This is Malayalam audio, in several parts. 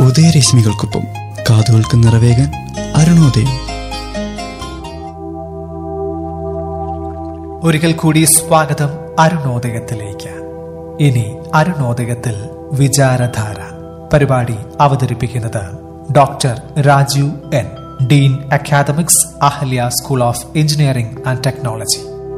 ഉദയരശ്മികൾക്കൊപ്പം കാതുകൾക്ക് നിറവേകാൻ അരുണോദയം ഒരിക്കൽ കൂടി സ്വാഗതം അരുണോദയത്തിലേക്ക് ഇനി അരുണോദയത്തിൽ വിചാരധാര പരിപാടി അവതരിപ്പിക്കുന്നത് doctor Rajeev N dean academics Ahalya school of engineering and technology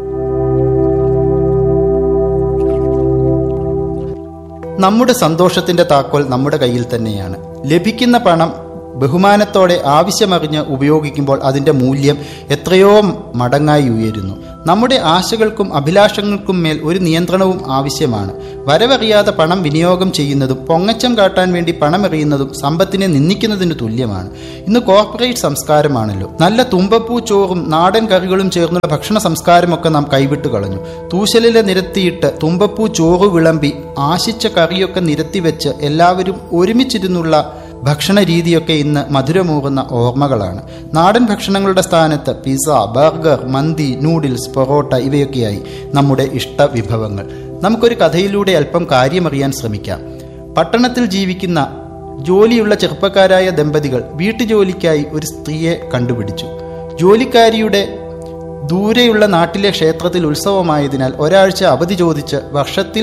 നമ്മുടെ സന്തോഷത്തിന്റെ താക്കോൽ നമ്മുടെ കയ്യിൽ തന്നെയാണ് ലഭിക്കുന്ന പണം ബഹുമാനത്തോടെ ആവശ്യമറിഞ്ഞ് ഉപയോഗിക്കുമ്പോൾ അതിന്റെ മൂല്യം എത്രയോ മടങ്ങായി ഉയരുന്നു നമ്മുടെ ആശകൾക്കും അഭിലാഷങ്ങൾക്കും മേൽ ഒരു നിയന്ത്രണവും ആവശ്യമാണ് വരവറിയാതെ പണം വിനിയോഗം ചെയ്യുന്നതും പൊങ്ങച്ചം കാട്ടാൻ വേണ്ടി പണമെറിയുന്നതും സമ്പത്തിനെ നിന്ദിക്കുന്നതിന് തുല്യമാണ് ഇന്ന് കോർപ്പറേറ്റ് സംസ്കാരമാണല്ലോ നല്ല തുമ്പപ്പൂ ചോറും നാടൻ കറികളും ചേർന്നുള്ള ഭക്ഷണ സംസ്കാരമൊക്കെ നാം കൈവിട്ടു കളഞ്ഞു തൂശലിലെ നിരത്തിയിട്ട് തുമ്പപ്പൂ ചോറ് വിളമ്പി ആശിച്ച കറിയൊക്കെ നിരത്തി വെച്ച് എല്ലാവരും ഒരുമിച്ചിരുന്നുള്ള ഭക്ഷണ രീതിയൊക്കെ ഇന്ന് മധുരമൂറുന്ന ഓർമ്മകളാണ് നാടൻ ഭക്ഷണങ്ങളുടെ സ്ഥാനത്ത് pizza burger mandi noodles porotta ഇവയൊക്കെയായി നമ്മുടെ ഇഷ്ട വിഭവങ്ങൾ നമുക്കൊരു കഥയിലൂടെ അല്പം കാര്യമറിയാൻ ശ്രമിക്കാം പട്ടണത്തിൽ ജീവിക്കുന്ന ജോലിയുള്ള ചെറുപ്പക്കാരായ ദമ്പതികൾ വീട്ടുജോലിക്കായി ഒരു സ്ത്രീയെ കണ്ടുപിടിച്ചു ജോലിക്കാരിയുടെ ദൂരെയുള്ള നാട്ടിലെ ക്ഷേത്രത്തിൽ ഉത്സവമായതിനാൽ ഒരാഴ്ച അവധി ചോദിച്ച് വർഷത്തിൽ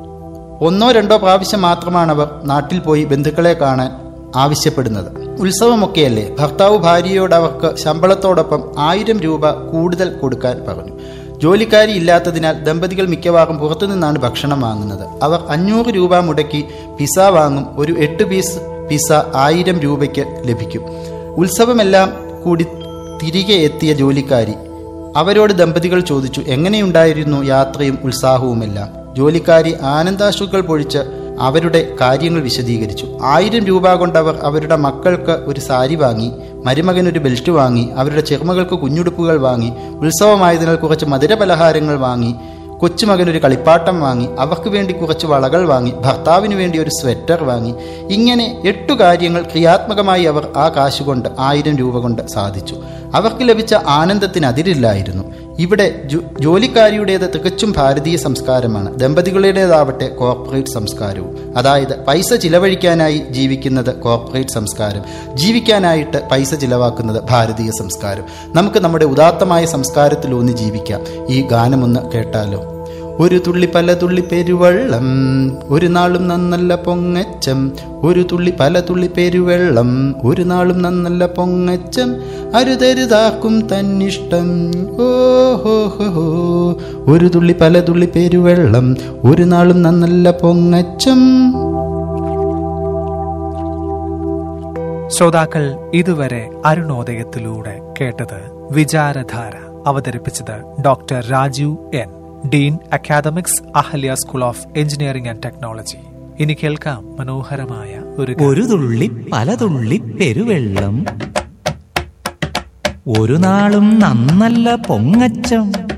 ഒന്നോ രണ്ടോ പ്രാവശ്യം മാത്രമാണ് അവർ നാട്ടിൽ പോയി ബന്ധുക്കളെ കാണാൻ ആവശ്യപ്പെടുന്നത് ഉത്സവമൊക്കെയല്ലേ ഭർത്താവ് ഭാര്യയോട് അവർക്ക് ശമ്പളത്തോടൊപ്പം ആയിരം രൂപ കൂടുതൽ കൊടുക്കാൻ പറഞ്ഞു ജോലിക്കാരി ഇല്ലാത്തതിനാൽ ദമ്പതികൾ മിക്കവാറും പുറത്തുനിന്നാണ് ഭക്ഷണം വാങ്ങുന്നത് അവർ അഞ്ഞൂറ് രൂപ മുടക്കി പിസ വാങ്ങും ഒരു എട്ട് പീസ് പിസ ആയിരം രൂപയ്ക്ക് ലഭിക്കും ഉത്സവമെല്ലാം കൂടി തിരികെ എത്തിയ ജോലിക്കാരി അവരോട് ദമ്പതികൾ ചോദിച്ചു എങ്ങനെയുണ്ടായിരുന്നു യാത്രയും ഉത്സാഹവുമെല്ലാം ജോലിക്കാരി ആനന്ദാശ്രുക്കൾ പൊഴിച്ച് അവരുടെ കാര്യങ്ങൾ വിശദീകരിച്ചു ആയിരം രൂപ കൊണ്ട് അവർ അവരുടെ മക്കൾക്ക് ഒരു സാരി വാങ്ങി മരുമകനൊരു ബെൽറ്റ് വാങ്ങി അവരുടെ ചെറുമകൾക്ക് കുഞ്ഞുടുപ്പുകൾ വാങ്ങി ഉത്സവമായതിനാൽ കുറച്ച് മധുരപലഹാരങ്ങൾ വാങ്ങി കൊച്ചുമകനൊരു കളിപ്പാട്ടം വാങ്ങി അവർക്ക് വേണ്ടി കുറച്ച് വളകൾ വാങ്ങി ഭർത്താവിന് വേണ്ടി ഒരു സ്വെറ്റർ വാങ്ങി ഇങ്ങനെ എട്ടു കാര്യങ്ങൾ ക്രിയാത്മകമായി അവർ ആ കാശുകൊണ്ട് ആയിരം രൂപ കൊണ്ട് സാധിച്ചു അവർക്ക് ലഭിച്ച ആനന്ദത്തിന് അതിരില്ലായിരുന്നു ഇവിടെ ജോലിക്കാരിയുടേത് തികച്ചും ഭാരതീയ സംസ്കാരമാണ് ദമ്പതികളുടേതാവട്ടെ കോർപ്പറേറ്റ് സംസ്കാരവും അതായത് പൈസ ചിലവഴിക്കാനായി ജീവിക്കുന്നത് കോർപ്പറേറ്റ് സംസ്കാരം ജീവിക്കാനായിട്ട് പൈസ ചിലവാക്കുന്നത് ഭാരതീയ സംസ്കാരം നമുക്ക് നമ്മുടെ ഉദാത്തമായ സംസ്കാരത്തിലൂന്നി ജീവിക്കാം ഈ ഗാനമൊന്ന് കേട്ടാലോ ഒരു തുള്ളി പല തുള്ളി പെരുവെള്ളം ഒരു നാളും നന്നല്ല പൊങ്ങച്ചം ഒരു തുള്ളി പല തുള്ളി പെരുവെള്ളം ഒരു നാളും നന്നല്ല പൊങ്ങച്ചം അരുതരുതാക്കും തന്നിഷ്ടം ഓഹോ ഹോ ഒരു തുള്ളി പല തുള്ളി പെരുവെള്ളം ഒരു നാളും നന്നല്ല പൊങ്ങച്ചം ശ്രോതാക്കൾ ഇതുവരെ അരുണോദയത്തിലൂടെ കേട്ടത് വിചാരധാര അവതരിപ്പിച്ചത് doctor Rajeev N dean academics Ahalya school of engineering and technology ഇനി കേൾക്കാം മനോഹരമായ ഒരു ഒരു തുള്ളി പല തുള്ളി പെരുവെള്ളം ഒരു നാളും നന്നല്ല പൊങ്ങച്ചം